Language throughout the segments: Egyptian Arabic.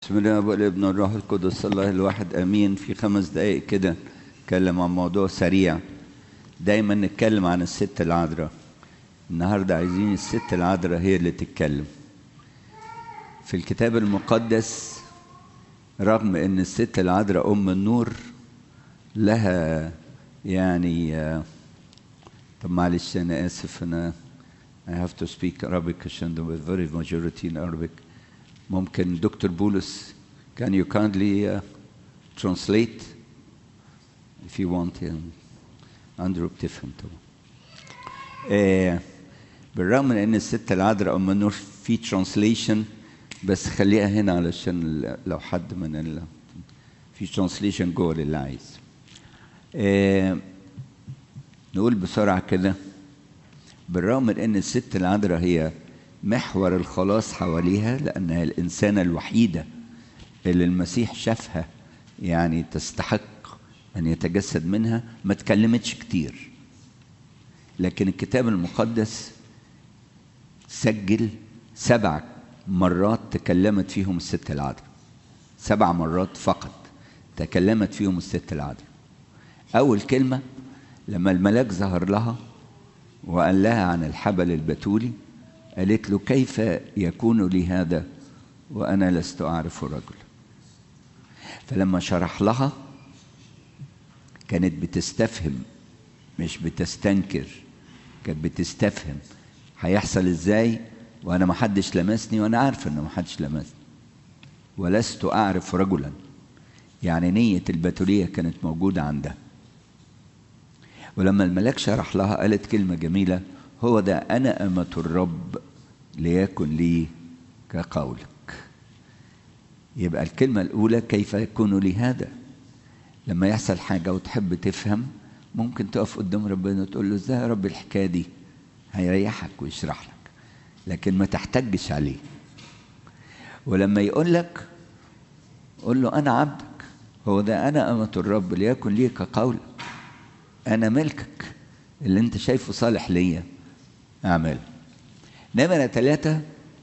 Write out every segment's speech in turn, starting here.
بسم الله والابن والروح القدس الله الواحد امين في خمس دقائق كده نتكلم عن موضوع سريع دايما نتكلم عن الست العذراء النهارده عايزين الست العذراء هي اللي تتكلم في الكتاب المقدس رغم ان الست العذراء ام النور لها يعني آه، طب معلش انا اسف انا I have to speak Arabic عشان the very majority in Arabic ممكن دكتور بولس can you kindly uh, translate if you want يعني اندرو بتفهم طبعا آه بالرغم من ان الست العذراء ام النور في ترانسليشن بس خليها هنا علشان ال- لو حد من ال في ترانسليشن جوه للي عايز آه نقول بسرعه كده بالرغم من ان الست العذراء هي محور الخلاص حواليها لانها الانسانه الوحيده اللي المسيح شافها يعني تستحق ان يتجسد منها ما تكلمتش كتير لكن الكتاب المقدس سجل سبع مرات تكلمت فيهم الست العذراء سبع مرات فقط تكلمت فيهم الست العذراء اول كلمه لما الملاك ظهر لها وقال لها عن الحبل البتولي قالت له كيف يكون لي هذا وانا لست اعرف رجل فلما شرح لها كانت بتستفهم مش بتستنكر كانت بتستفهم هيحصل ازاي وانا ما حدش لمسني وانا عارفه ان ما حدش لمسني ولست اعرف رجلا يعني نيه البتوليه كانت موجوده عندها ولما الملاك شرح لها قالت كلمة جميلة هو ده أنا أمة الرب ليكن لي كقولك يبقى الكلمة الأولى كيف يكون لي هذا لما يحصل حاجة وتحب تفهم ممكن تقف قدام ربنا وتقول له ازاي يا رب الحكاية دي هيريحك ويشرح لك لكن ما تحتجش عليه ولما يقول لك قول له أنا عبدك هو ده أنا أمة الرب ليكن لي كقولك انا ملكك اللي انت شايفه صالح ليا اعمله نمرة ثلاثة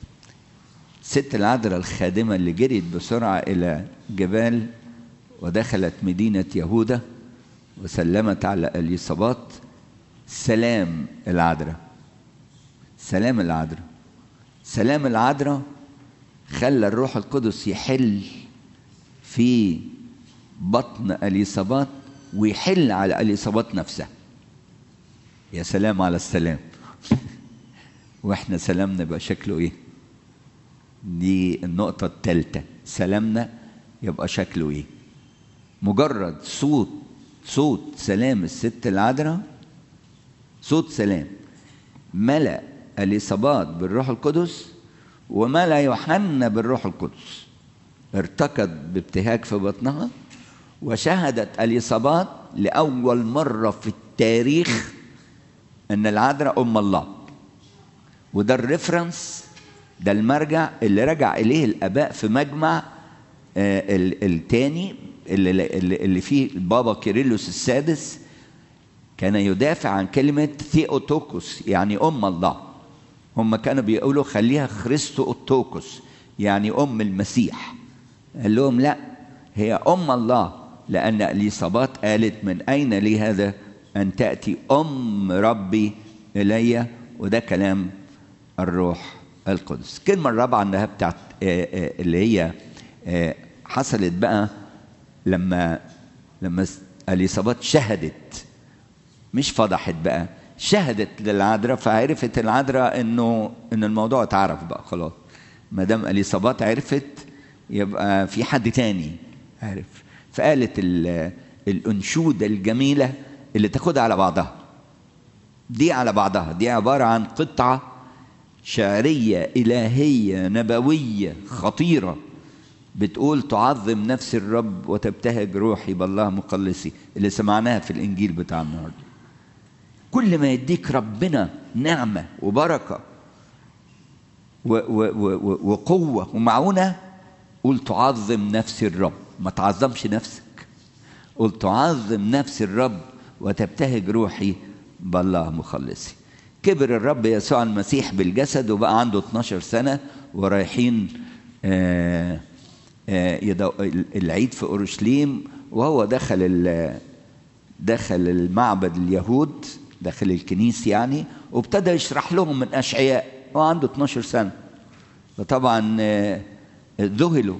ست العذراء الخادمة اللي جريت بسرعة إلى جبال ودخلت مدينة يهوذا وسلمت على اليصابات سلام العذراء سلام العذراء سلام العذراء خلى الروح القدس يحل في بطن اليصابات ويحل على اليصابات نفسها يا سلام على السلام واحنا سلامنا بقى شكله ايه دي النقطة الثالثة سلامنا يبقى شكله ايه مجرد صوت صوت سلام الست العذراء صوت سلام ملأ اليصابات بالروح القدس وملأ يوحنا بالروح القدس ارتكض بابتهاج في بطنها وشهدت اليصابات لأول مرة في التاريخ أن العذراء أم الله وده الريفرنس ده المرجع اللي رجع إليه الآباء في مجمع آه، ال- التاني اللي, اللي اللي فيه البابا كيرلس السادس كان يدافع عن كلمة ثيوتوكوس يعني أم الله هم كانوا بيقولوا خليها خريستو أوتوكوس يعني أم المسيح قال لهم لا هي أم الله لأن اليصابات قالت من أين لي هذا أن تأتي أم ربي إلي وده كلام الروح القدس الكلمة الرابعة إنها بتاعت آه، آه، اللي هي آه، حصلت بقى لما لما اليصابات شهدت مش فضحت بقى شهدت للعذراء فعرفت العذراء انه ان الموضوع اتعرف بقى خلاص ما دام اليصابات عرفت يبقى في حد تاني عرف فقالت ال- الانشوده الجميله اللي تاخدها على بعضها دي على بعضها دي عباره عن قطعه شعريه الهيه نبويه خطيره بتقول تعظم نفس الرب وتبتهج روحي بالله مخلصي اللي سمعناها في الانجيل بتاع النهارده كل ما يديك ربنا نعمه وبركه و و و و وقوه ومعونه قول تعظم نفس الرب ما تعظمش نفسك قل تعظم نفس الرب وتبتهج روحي بالله مخلصي كبر الرب يسوع المسيح بالجسد وبقى عنده 12 سنة ورايحين آه العيد في اورشليم وهو دخل دخل المعبد اليهود داخل الكنيسة يعني وابتدى يشرح لهم من أشعياء هو عنده 12 سنة فطبعا ذهلوا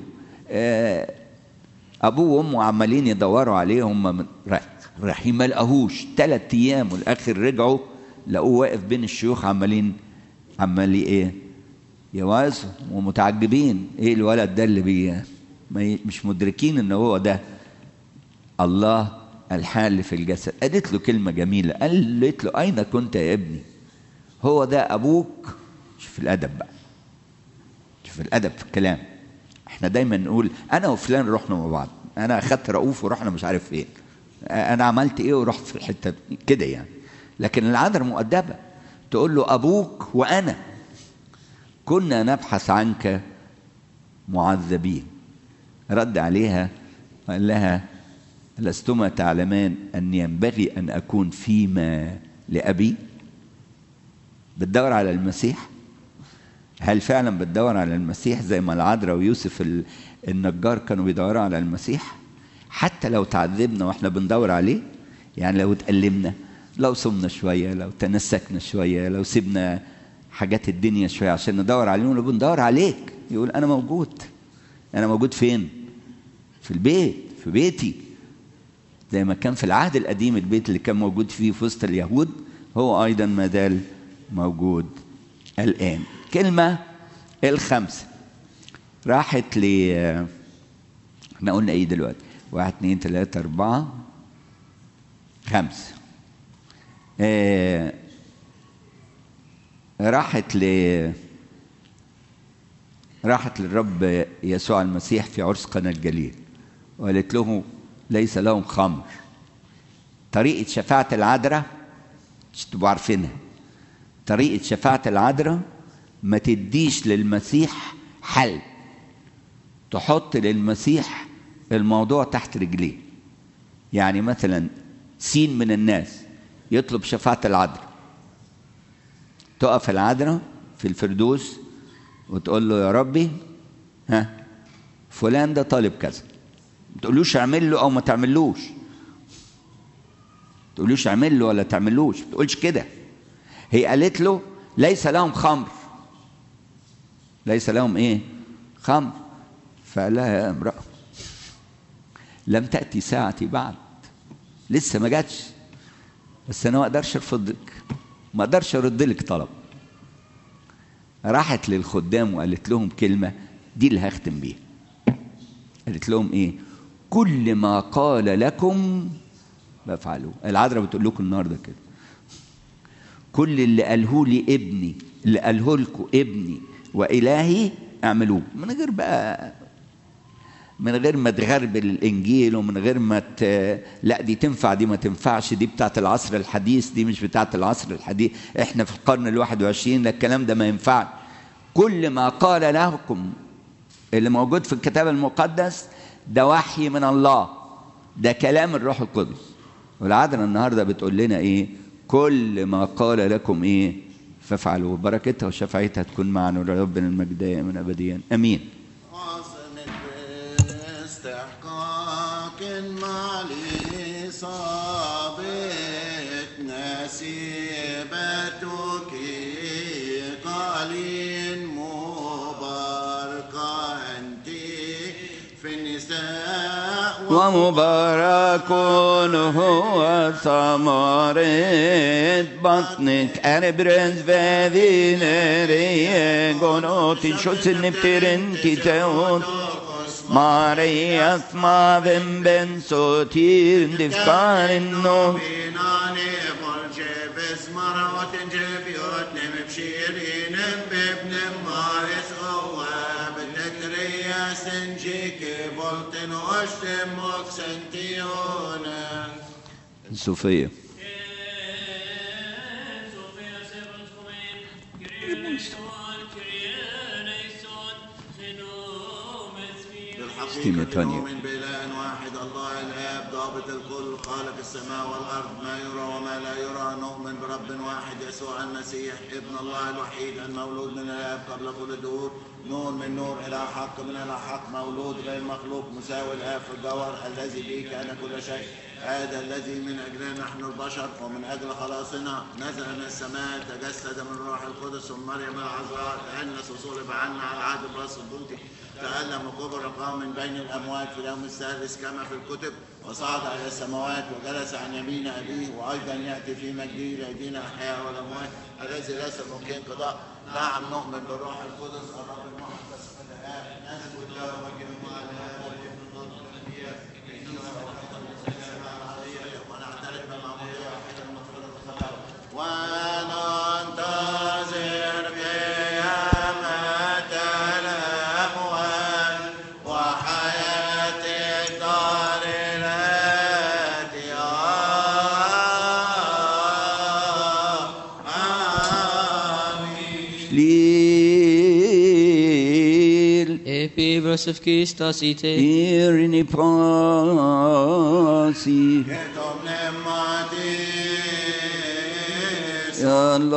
أبوه وأمه عمالين يدوروا عليه هم رايحين ما لقاهوش ثلاث أيام والآخر رجعوا لقوه واقف بين الشيوخ عمالين عمال إيه يوازوا ومتعجبين إيه الولد ده اللي بي مش مدركين إن هو ده الله الحال في الجسد قالت له كلمة جميلة قالت له أين كنت يا ابني هو ده أبوك شوف الأدب بقى شوف الأدب في الكلام احنا دايما نقول أنا وفلان رحنا مع بعض أنا أخدت رؤوف ورحنا مش عارف فين أنا عملت إيه ورحت في الحتة كده يعني لكن العذراء مؤدبة تقول له أبوك وأنا كنا نبحث عنك معذبين رد عليها وقال لها لستما تعلمان أن ينبغي أن أكون فيما لأبي بتدور على المسيح هل فعلا بتدور على المسيح زي ما العذراء ويوسف النجار كانوا بيدوروا على المسيح حتى لو تعذبنا واحنا بندور عليه يعني لو اتألمنا لو صمنا شوية لو تنسكنا شوية لو سيبنا حاجات الدنيا شوية عشان ندور عليه ونقول بندور عليك يقول أنا موجود أنا موجود فين في البيت في بيتي زي ما كان في العهد القديم البيت اللي كان موجود فيه في وسط اليهود هو أيضا ما زال موجود الآن كلمة الخمسة راحت ل احنا قلنا ايه دلوقتي واحد اتنين تلاتة أربعة خمسة اه راحت ل راحت للرب يسوع المسيح في عرس قنا الجليل وقالت له ليس لهم خمر طريقة شفاعة العذراء مش تبقوا عارفينها طريقة شفاعة العذراء ما تديش للمسيح حل تحط للمسيح الموضوع تحت رجليه يعني مثلا سين من الناس يطلب شفاعة العذراء تقف العذراء في الفردوس وتقول له يا ربي ها فلان ده طالب كذا ما تقولوش اعمل له او ما تعملوش تقولوش اعمل له ولا تعملوش ما تقولش كده هي قالت له ليس لهم خمر ليس لهم ايه خمر فقال لها يا امرأة لم تأتي ساعتي بعد لسه ما جاتش بس انا ما اقدرش ارفضك ما اقدرش ارد لك طلب راحت للخدام وقالت لهم كلمة دي اللي هختم بيها قالت لهم ايه كل ما قال لكم بفعلوه العذراء بتقول لكم النهارده كده كل اللي قاله لي ابني اللي قاله لكم ابني والهي اعملوه من غير بقى من غير ما تغربل الانجيل ومن غير ما ت... لا دي تنفع دي ما تنفعش دي بتاعت العصر الحديث دي مش بتاعت العصر الحديث احنا في القرن الواحد وعشرين لا الكلام ده ما ينفعش كل ما قال لكم اللي موجود في الكتاب المقدس ده وحي من الله ده كلام الروح القدس والعذراء النهارده بتقول لنا ايه كل ما قال لكم ايه فافعلوا بركتها وشفاعتها تكون معنا ولربنا المجد من ابديا امين استحقاق مالي صابت نسيبتك قالين مباركة أنت في النساء ومبارك هو ثمرة بطنك أنا برنز فاذين ريغونوتي شو سنبترن كتاوت Maria smaven ben sotir difkan no بيناني والجبس مروت جبيوت نم بشيرين بابن مارس هو بتتريا سنجيك بولتن وشتم وكسنتيونا صوفية بالحق ستيمة حقيقة تانية. نؤمن بإله واحد الله الآب ضابط الكل خالق السماء والأرض ما يرى وما لا يرى نؤمن برب واحد يسوع المسيح ابن الله الوحيد المولود من الآب قبل كل الدهور نور من نور إلى حق من إلى حق مولود غير مخلوق مساوي الآب في الجوهر الذي به كان كل شيء هذا الذي من أجلنا نحن البشر ومن أجل خلاصنا نزل من السماء تجسد من روح القدس من مريم العذراء تأنس وصلب عنا على عهد الراس البلطي تألم وكبر قام من بين الأموات في اليوم الثالث كما في الكتب وصعد إلى السماوات وجلس عن يمين أبيه وأيضا يأتي في مجده ليدين الأحياء والأموات الذي ليس ممكن قضاء نعم نؤمن بالروح القدس الرب المقدس من الآب نثبت له وجه على هذا الابن الضد الأنبياء ونعترف بالمعمودية واحدة المغفرة الخطايا وننتظر قيامة الأموات وحياة الدار الآتية آمين Lil Επίβρος ευκίστας είτε Irini pasi Και το πνεύμα της Ya Allah